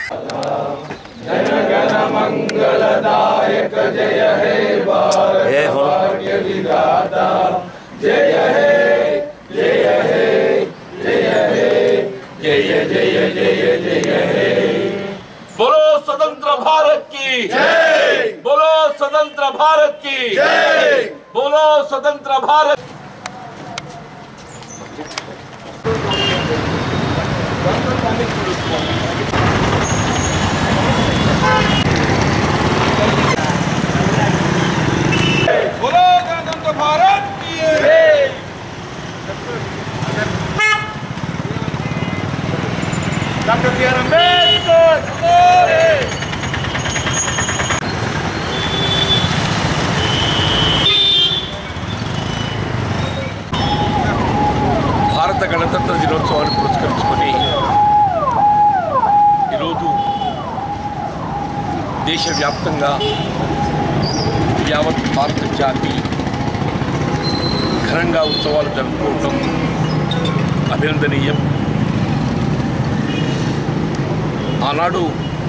ఏ phone बोलो स्वतंत्र भारत की जय बोलो स्वतंत्र भारत की जय बोलो स्वतंत्र भारत बोलो गणतंत्र भारत की जय डॉक्टर बी आर अम्बेडकर భారత గణతంత్ర దినోత్సవాన్ని పురస్కరించుకొని ఈరోజు దేశవ్యాప్తంగా యావత్ భారత జాతి ఘనంగా ఉత్సవాలు జరుపుకోవటం అభినందనీయం ఆనాడు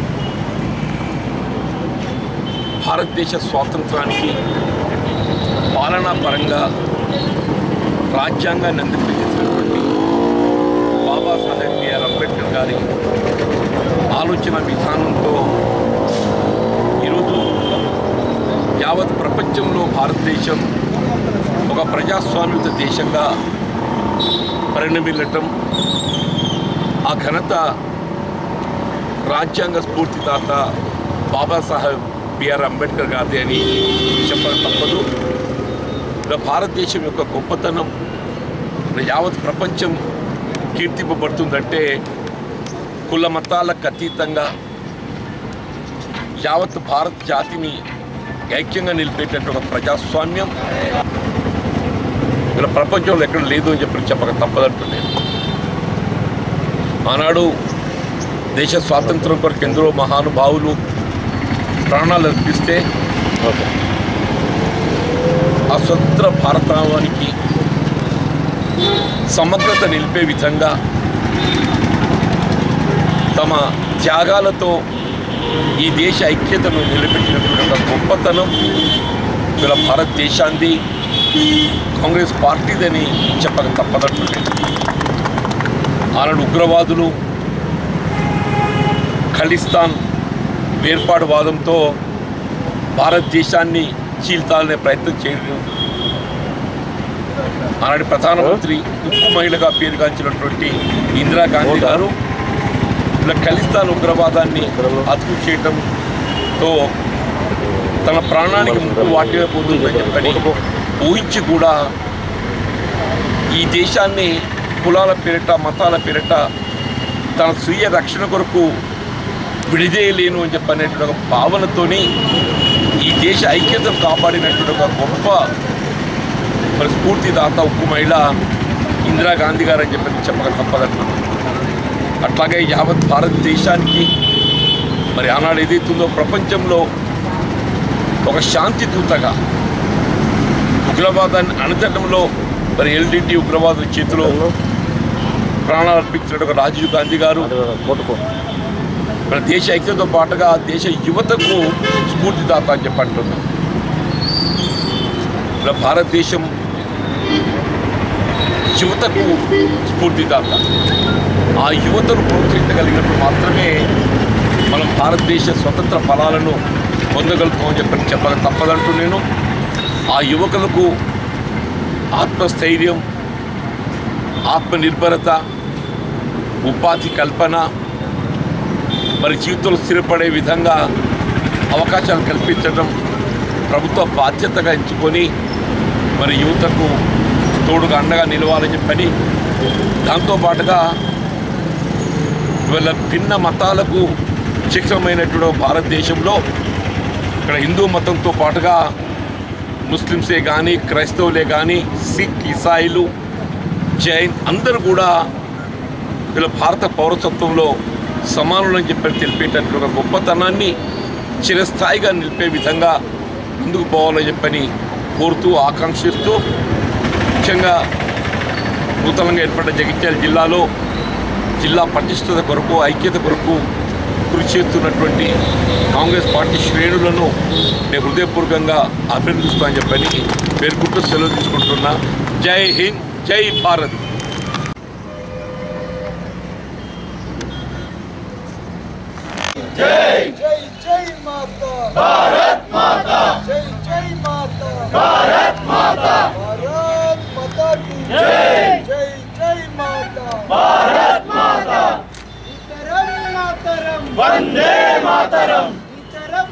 భారతదేశ స్వాతంత్రానికి పాలనా పరంగా రాజ్యాంగాన్ని అందింపజేసినటువంటి బాబాసాహెబ్ బిఆర్ అంబేద్కర్ గారి ఆలోచన విధానంతో ఈరోజు యావత్ ప్రపంచంలో భారతదేశం ఒక ప్రజాస్వామ్యత దేశంగా పరిణమిల్లటం ఆ ఘనత రాజ్యాంగ స్ఫూర్తిదాత బాబాసాహెబ్ బిఆర్ అంబేద్కర్ గారిది అని చెప్పడం తప్పదు ఇలా భారతదేశం యొక్క గొప్పతనం ఇలా యావత్ ప్రపంచం కీర్తింపబడుతుందంటే కుల మతాలకు అతీతంగా యావత్ భారత్ జాతిని ఐక్యంగా నిలిపేటటువంటి ఒక ప్రజాస్వామ్యం ఇలా ప్రపంచంలో ఎక్కడ లేదు అని చెప్పి చెప్పక తప్పదంటున్నాను ఆనాడు దేశ స్వాతంత్రం కొరకు ఎందరో మహానుభావులు ప్రాణాలు అర్పిస్తే ఆ స్వతంత్ర భారతానికి సమగ్రత నిలిపే విధంగా తమ త్యాగాలతో ఈ దేశ ఐక్యతను నిలబెట్టినటువంటి ఒక గొప్పతనం వీళ్ళ భారతదేశాన్ని కాంగ్రెస్ పార్టీదని చెప్పక తప్పదంటున్నాను ఆనాడు ఉగ్రవాదులు ఖలిస్తాన్ వేర్పాటువాదంతో భారతదేశాన్ని చీల్తాలనే ప్రయత్నం చేయడం ఆనాటి ప్రధానమంత్రి ఉక్కు మహిళగా పేరుగాంచినటువంటి ఇందిరాగాంధీ గారు ఇలా ఖలిస్తాన్ ఉగ్రవాదాన్ని అదుపు చేయడంతో తన ప్రాణానికి ముప్పు వాటిగా పోతుందని చెప్పని ఊహించి కూడా ఈ దేశాన్ని కులాల పేరిట మతాల పేరిట తన స్వీయ రక్షణ కొరకు విడిదేయలేను అని చెప్పనేటువంటి ఒక భావనతోని ఈ దేశ ఐక్యతను కాపాడినటువంటి ఒక గొప్ప మరి స్ఫూర్తిదాత ఉక్కు మహిళ ఇందిరాగాంధీ గారు అని చెప్పి చెప్పక తప్పదంటున్నాను అట్లాగే యావత్ భారతదేశానికి మరి ఆనాడు ఏదైతుందో ప్రపంచంలో ఒక శాంతి దూతగా ఉగ్రవాదాన్ని అణచడంలో మరి ఎల్డిటి ఉగ్రవాదుల చేతిలో ప్రాణాలు అర్పించిన ఒక రాజీవ్ గాంధీ గారు మన దేశ ఐక్యతతో పాటుగా దేశ యువతకు స్ఫూర్తిదాత అని చెప్పి అంటున్నాం ఇలా భారతదేశం యువతకు స్ఫూర్తిదాత ఆ యువతను ప్రోత్సహించగలిగినప్పుడు మాత్రమే మనం భారతదేశ స్వతంత్ర ఫలాలను పొందగలుగుతామని చెప్పని చెప్పక తప్పదంటూ నేను ఆ యువకులకు ఆత్మస్థైర్యం ఆత్మనిర్భరత ఉపాధి కల్పన మరి జీవితంలో స్థిరపడే విధంగా అవకాశాలు కల్పించడం ప్రభుత్వ బాధ్యతగా ఎంచుకొని మరి యువతకు తోడుగా అండగా నిలవాలని చెప్పని దాంతోపాటుగా ఇవాళ భిన్న మతాలకు శిక్షమైనటువంటి భారతదేశంలో ఇక్కడ హిందూ మతంతో పాటుగా ముస్లిమ్సే కానీ క్రైస్తవులే కానీ సిక్ ఇసాయిలు జైన్ అందరూ కూడా వీళ్ళ భారత పౌరసత్వంలో సమానులని చెప్పి తెలిపేటటువంటి ఒక గొప్పతనాన్ని చిరస్థాయిగా నిలిపే విధంగా ముందుకు పోవాలని చెప్పని కోరుతూ ఆకాంక్షిస్తూ ముఖ్యంగా నూతనంగా ఏర్పడ్డ జగిత్యాల జిల్లాలో జిల్లా పటిష్టత కొరకు ఐక్యత కొరకు కృషి చేస్తున్నటువంటి కాంగ్రెస్ పార్టీ శ్రేణులను నేను హృదయపూర్వకంగా అభినందిస్తానని చెప్పని పేర్కొంటూ సెలవు తీసుకుంటున్నా జై హింద్ జై భారత్ जय जय माता भारत माता जय जय माता भारत माता भारत माता की जय जय जय माता भारत माता इतरम मातरम वंदे मातरम इतरम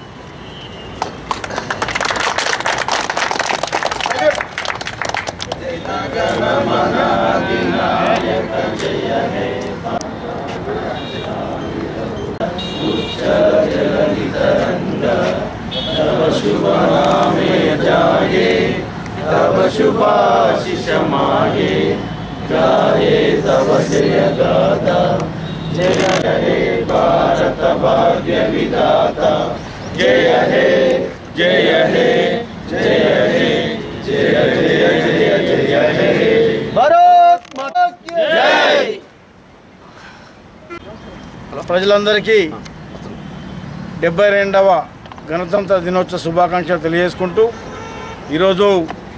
भारत माता की जय ప్రజలందరికీ డెబ్బై రెండవ గణతంత్ర దినోత్సవ శుభాకాంక్షలు తెలియజేసుకుంటూ ఈరోజు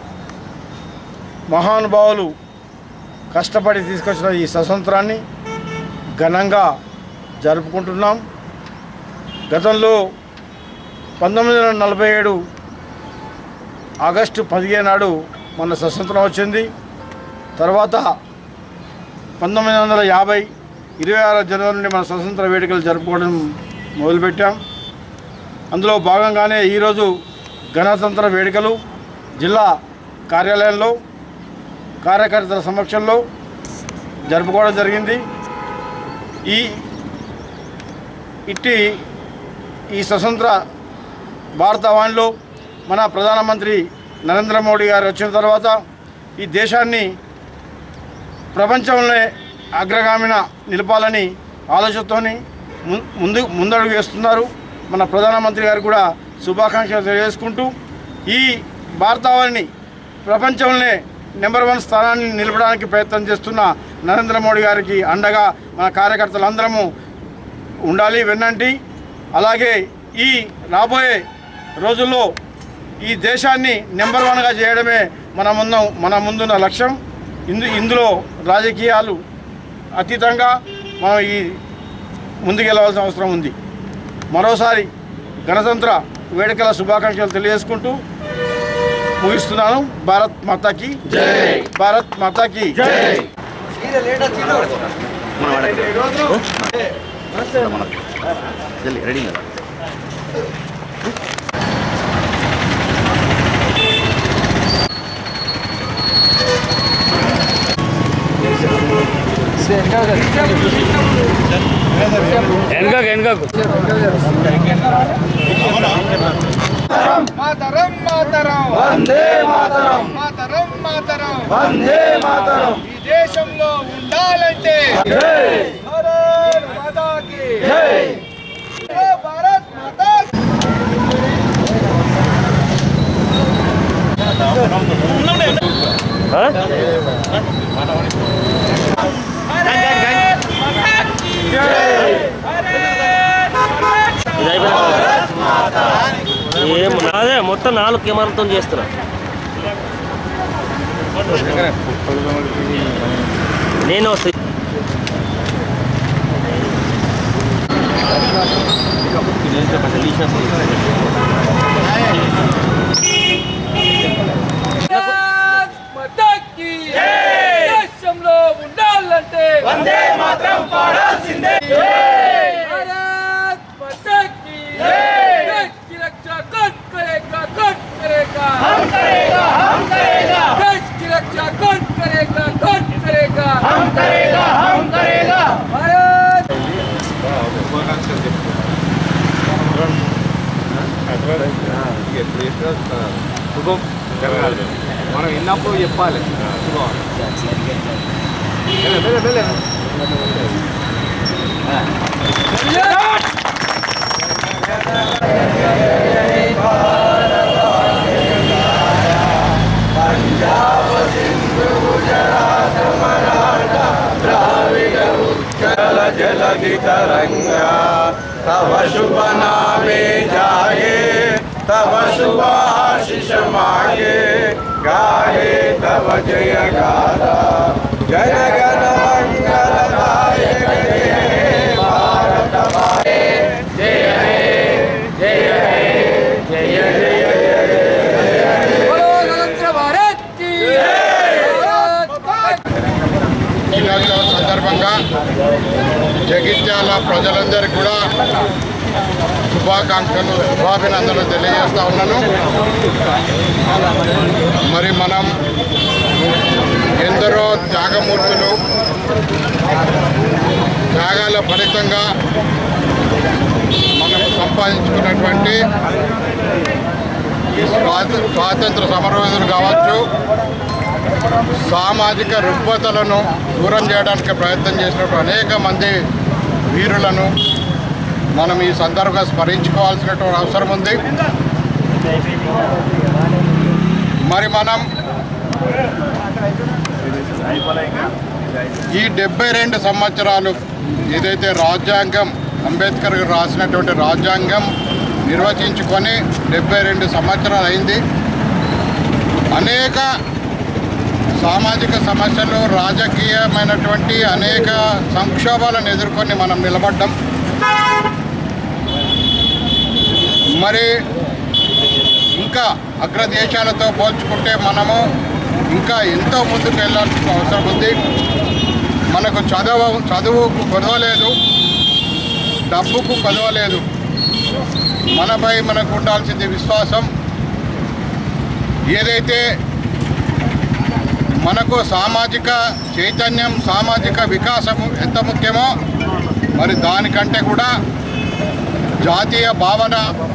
మహానుభావులు కష్టపడి తీసుకొచ్చిన ఈ స్వతంత్రాన్ని ఘనంగా జరుపుకుంటున్నాం గతంలో పంతొమ్మిది వందల నలభై ఏడు ఆగస్టు పదిహేను నాడు మన స్వతంత్రం వచ్చింది తర్వాత పంతొమ్మిది వందల యాభై ఇరవై ఆరో జనవరి నుండి మన స్వతంత్ర వేడుకలు జరుపుకోవడం మొదలుపెట్టాం అందులో భాగంగానే ఈరోజు గణతంత్ర వేడుకలు జిల్లా కార్యాలయంలో కార్యకర్తల సమక్షంలో జరుపుకోవడం జరిగింది ఈ ఇట్టి ఈ స్వతంత్ర భారతవాణిలో మన ప్రధానమంత్రి నరేంద్ర మోడీ గారు వచ్చిన తర్వాత ఈ దేశాన్ని ప్రపంచంలో అగ్రగామిన నిలపాలని ఆలోచనతోని ము- ముందు ముందడుగు వేస్తున్నారు మన ప్రధానమంత్రి గారు కూడా శుభాకాంక్షలు తెలియజేసుకుంటూ ఈ భారతావనిని ప్రపంచంలోనే నెంబర్ వన్ స్థానాన్ని నిలపడానికి ప్రయత్నం చేస్తున్న నరేంద్ర మోడీ గారికి అండగా మన కార్యకర్తలందరము ఉండాలి వెన్నంటి అలాగే ఈ రాబోయే రోజుల్లో ఈ దేశాన్ని నెంబర్ వన్గా చేయడమే మన ముందు మన ముందున్న లక్ష్యం ఇందు ఇందులో రాజకీయాలు అతీతంగా మనం ఈ ముందుకెళ్ళవలసిన అవసరం ఉంది మరోసారి గణతంత్ర వేడుకల శుభాకాంక్షలు తెలియజేసుకుంటూ ముగిస్తున్నాను భారత్ మాతాకి జై భారత్ మాతాకి జై రెడీ మాతరం మాతరం వందే మాతరం మాతరం మాతరం వందే మాతరం ఈ దేశంలో ఉండాలంటే జై భారత్ మాతా కి జై భారత్ మాతా ఏం నాదే మొత్తం నాలుగు కెమెరాలతో చేస్తున్నా నేను వస్తా మతాకి దేశంలో ఉండాలంటే వందే మాత్రం పాడాల్సిందే భారత్ మతాకి देश की रक्षा कौन करेगा कौन करेगा हम करेगा हम करेगा देश की रक्षा कौन करेगा कौन करेगा हम करेगा हम करेगा भारत మనం విన్నప్పుడు చెప్పాలి జై जलधि तरंगा तव शुभ नामे जागे तव शुभ आशीष मागे गाहे तव जय गाथा जय गण मंगलदायक जय हे भारत माते जय हे जय हे जय जय बोलो स्वतंत्र भारत की भारत माता దినోత్సవం సందర్భంగా జగిత్యాల ప్రజలందరికీ కూడా శుభాకాంక్షలు శుభాభినందనలు తెలియజేస్తా ఉన్నాను మరి మనం ఎందరో త్యాగమూర్తులు త్యాగాల ఫలితంగా మనం సంపాదించుకున్నటువంటి ఈ స్వాత స్వాతంత్ర సమరయోధులు కావచ్చు సామాజిక రుగ్మతలను దూరం చేయడానికి ప్రయత్నం చేసినటువంటి అనేక మంది వీరులను మనం ఈ సందర్భంగా స్మరించుకోవాల్సినటువంటి అవసరం ఉంది మరి మనం ఈ డెబ్బై రెండు సంవత్సరాలు ఏదైతే రాజ్యాంగం అంబేద్కర్ గారు రాసినటువంటి రాజ్యాంగం నిర్వచించుకొని డెబ్బై రెండు సంవత్సరాలు అయింది అనేక సామాజిక సమస్యలు రాజకీయమైనటువంటి అనేక సంక్షోభాలను ఎదుర్కొని మనం నిలబడ్డం మరి ఇంకా అగ్రదేశాలతో పోల్చుకుంటే మనము ఇంకా ఎంతో ముందుకు వెళ్ళాల్సిన అవసరం ఉంది మనకు చదువు చదువుకు కొదవలేదు డబ్బుకు కొదవలేదు మనపై మనకు ఉండాల్సింది విశ్వాసం ఏదైతే మనకు సామాజిక చైతన్యం సామాజిక వికాసం ఎంత ముఖ్యమో మరి దానికంటే కూడా జాతీయ భావన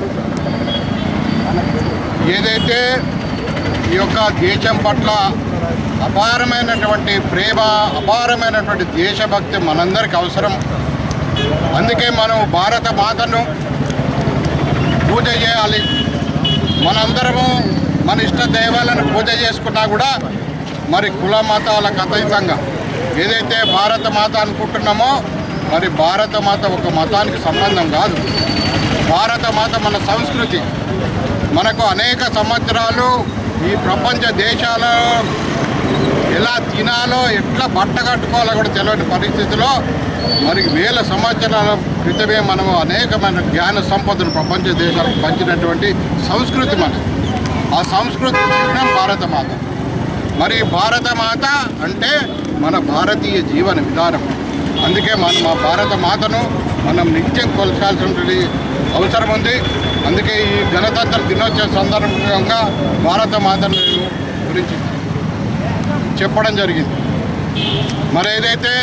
ఏదైతే ఈ యొక్క దేశం పట్ల అపారమైనటువంటి ప్రేమ అపారమైనటువంటి దేశభక్తి మనందరికీ అవసరం అందుకే మనం భారత మాతను పూజ చేయాలి మనందరము మన ఇష్ట దైవాలను పూజ చేసుకున్నా కూడా మరి కుల మతాలకు అతీతంగా ఏదైతే భారత మాత అనుకుంటున్నామో మరి భారత మాత ఒక మతానికి సంబంధం కాదు భారత మాత మన సంస్కృతి మనకు అనేక సంవత్సరాలు ఈ ప్రపంచ దేశాలలో ఎలా తినాలో ఎట్లా బట్ట కట్టుకోవాలో కూడా తెలియని పరిస్థితిలో మరి వేల సంవత్సరాల క్రితమే మనము అనేకమైన జ్ఞాన సంపదను ప్రపంచ దేశాలకు పంచినటువంటి సంస్కృతి మనది ఆ సంస్కృతి చిహ్నం భారతమాత మరి భారతమాత అంటే మన భారతీయ జీవన విధానం అందుకే మనం మా భారత మాతను మనం నిత్యం కొలసాల్సినటువంటి అవసరం ఉంది అందుకే ఈ గణతంత్ర దినోత్సవ సందర్భంగా భారత మాతను గురించి చెప్పడం జరిగింది మరి ఏదైతే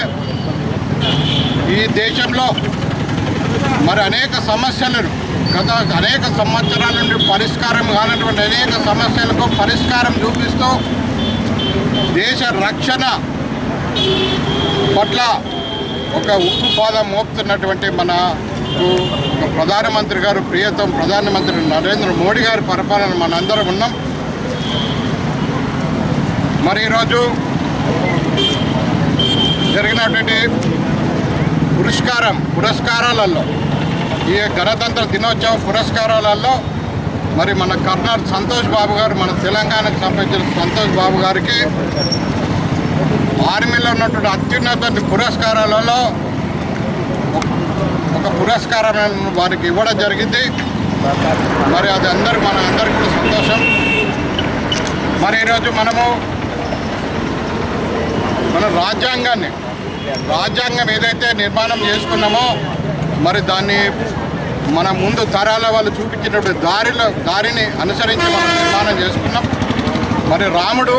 ఈ దేశంలో మరి అనేక సమస్యలను గత అనేక సంవత్సరాల నుండి పరిష్కారం కానటువంటి అనేక సమస్యలకు పరిష్కారం చూపిస్తూ దేశ రక్షణ పట్ల ఒక ఉప్పు పాదం మోపుతున్నటువంటి మన ఒక ప్రధానమంత్రి గారు ప్రియతం ప్రధానమంత్రి నరేంద్ర మోడీ గారి పరిపాలన మనందరం ఉన్నాం మరి ఈరోజు జరిగినటువంటి పురస్కారం పురస్కారాలలో ఈ గణతంత్ర దినోత్సవ పురస్కారాలలో మరి మన కర్నల్ సంతోష్ బాబు గారు మన తెలంగాణకు సంబంధించిన సంతోష్ బాబు గారికి ఆర్మీలో ఉన్నటువంటి అత్యున్నత పురస్కారాలలో ఒక పురస్కారం వారికి ఇవ్వడం జరిగింది మరి అది అందరు మన అందరికి కూడా సంతోషం మరి ఈరోజు మనము మన రాజ్యాంగాన్ని రాజ్యాంగం ఏదైతే నిర్మాణం చేసుకున్నామో మరి దాన్ని మన ముందు తరాల వాళ్ళు చూపించినటువంటి దారిలో దారిని అనుసరించి మనం నిర్మాణం చేసుకున్నాం మరి రాముడు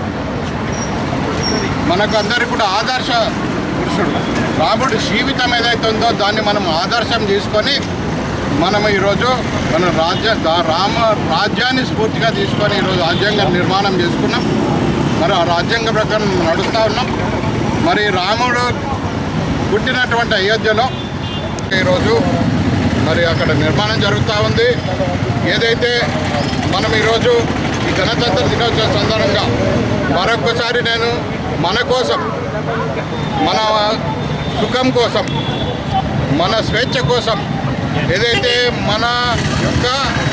మనకు అందరికి కూడా ఆదర్శ పురుషుడు రాముడి జీవితం ఏదైతే ఉందో దాన్ని మనం ఆదర్శం తీసుకొని మనం ఈరోజు మన రాజ్య దా- రామ రాజ్యాన్ని స్ఫూర్తిగా తీసుకొని ఈరోజు రాజ్యాంగం నిర్మాణం చేసుకున్నాం మరి ఆ రాజ్యాంగ ప్రకారం నడుస్తూ ఉన్నాం మరి రాముడు పుట్టినటువంటి అయోధ్యలో ఈరోజు మరి అక్కడ నిర్మాణం జరుగుతూ ఉంది ఏదైతే మనం ఈరోజు ఈ గణతంత్ర దినోత్సవ సందర్భంగా మరొకసారి నేను మన కోసం మన సుఖం కోసం మన స్వేచ్ఛ కోసం ఏదైతే మన యొక్క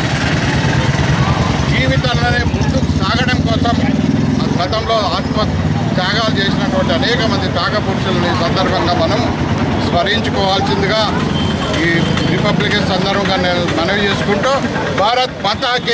జీవితాలనే ముందుకు సాగడం కోసం గతంలో ఆత్మ త్యాగాలు చేసినటువంటి అనేక మంది త్యాగ పురుషులని ఈ సందర్భంగా మనం స్మరించుకోవాల్సిందిగా ఈ రిపబ్లిక్ డే సందర్భంగా నేను మనవి చేసుకుంటూ భారత్ మాతాకి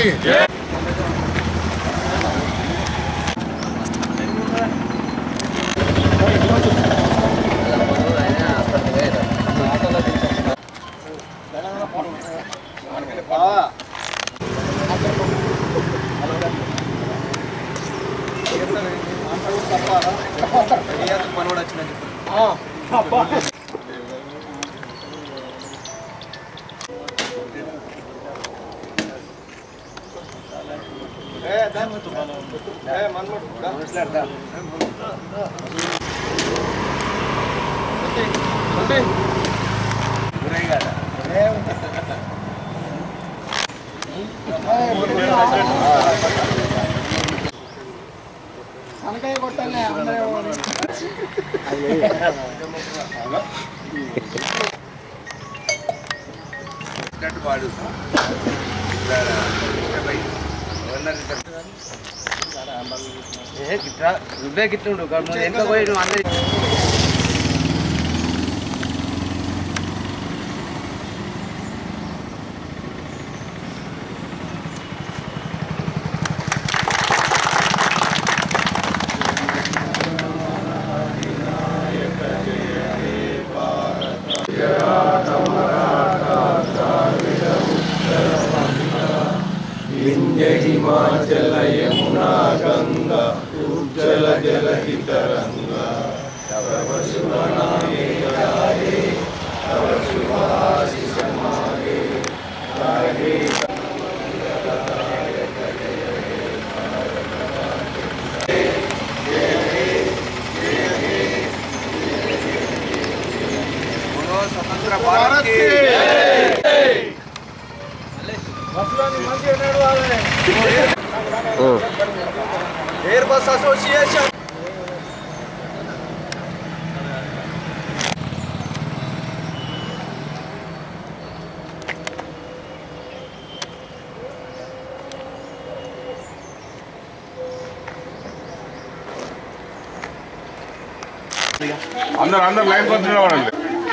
ఎయిర్ బస్ అసోసియేషన్ అందరు అందరు లైన్ కొంచెం వాడండి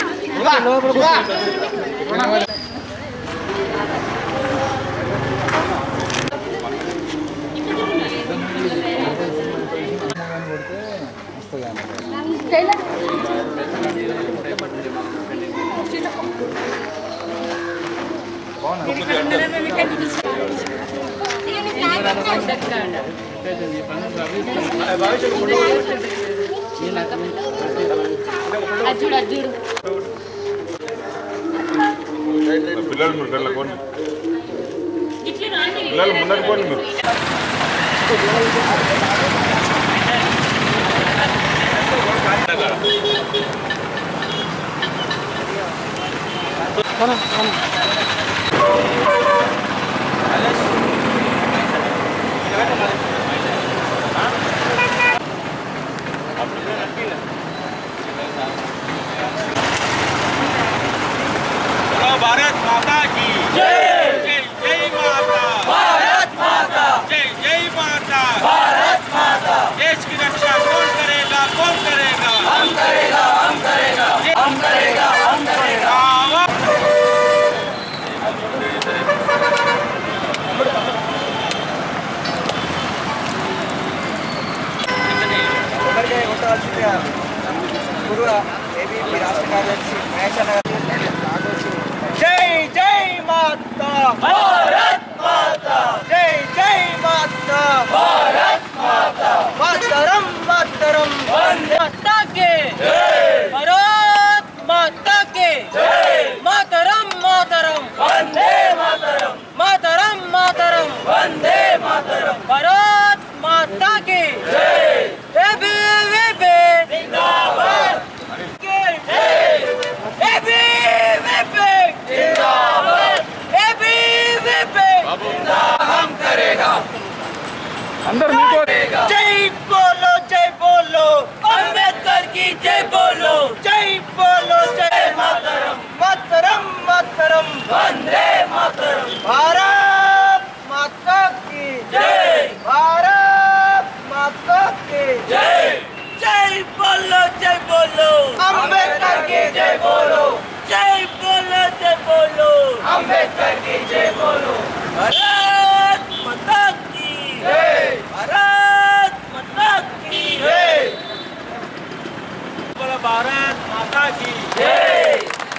అజ్జుడు అజ్జుడు పిల్లలు మీరు పిల్లలు కొన్ని ఇట్లా రాండి పిల్లలు ముందరికి పోండి మీరు भारत माता की जय जय माता भारत माता जय जय माता भारत माता देश की रक्षा कौन करेगा कौन करेगा हम करेगा हम करेगा हम करेगा हम करेगा जय जय माता भारत माता जय जय माता भारत माता मातरम मातरम माता के भारत माता के मातरम मातरम वंदे मातरम मातरम मातरम वंदे मातरम भारत माता के एबी वेबे जिंदाबाद के एबी वेबे जिंदाबाद एबी वेबे हम करेगा जय बोलो जय बोलो अम्बेडकर की जय बोलो अंबेडकर की जय बोलो भारत माता की जय भारत माता की जय बोलो भारत माता की जय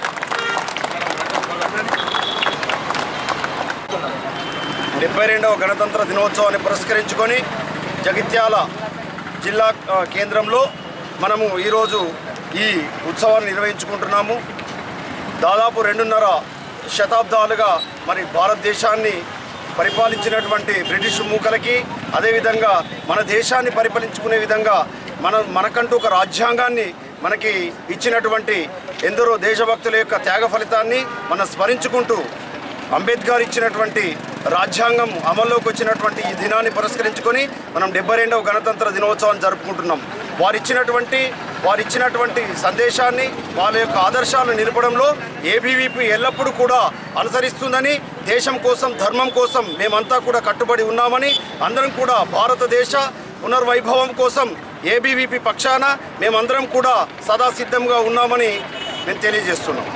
డెబ్బై రెండవ గణతంత్ర దినోత్సవాన్ని పురస్కరించుకొని జగిత్యాల జిల్లా ఆ, కేంద్రంలో మనము ఈరోజు ఈ ఉత్సవాన్ని నిర్వహించుకుంటున్నాము దాదాపు రెండున్నర శతాబ్దాలుగా మరి భారతదేశాన్ని పరిపాలించినటువంటి బ్రిటిష్ మూకలకి అదేవిధంగా మన దేశాన్ని పరిపాలించుకునే విధంగా మన మనకంటూ ఒక రాజ్యాంగాన్ని మనకి ఇచ్చినటువంటి ఎందరో దేశభక్తుల యొక్క త్యాగ ఫలితాన్ని మనం స్మరించుకుంటూ అంబేద్కర్ ఇచ్చినటువంటి రాజ్యాంగం అమల్లోకి వచ్చినటువంటి ఈ దినాన్ని పురస్కరించుకొని మనం డెబ్బై రెండవ గణతంత్ర దినోత్సవాన్ని జరుపుకుంటున్నాం వారిచ్చినటువంటి వారిచ్చినటువంటి సందేశాన్ని వాళ్ళ యొక్క ఆదర్శాలను నిలపడంలో ఏబీవీపీ ఎల్లప్పుడూ కూడా అనుసరిస్తుందని దేశం కోసం ధర్మం కోసం మేమంతా కూడా కట్టుబడి ఉన్నామని అందరం కూడా భారతదేశ పునర్వైభవం కోసం ఏబీవీపీ పక్షాన మేమందరం కూడా సదా సిద్ధంగా ఉన్నామని మేము తెలియజేస్తున్నాం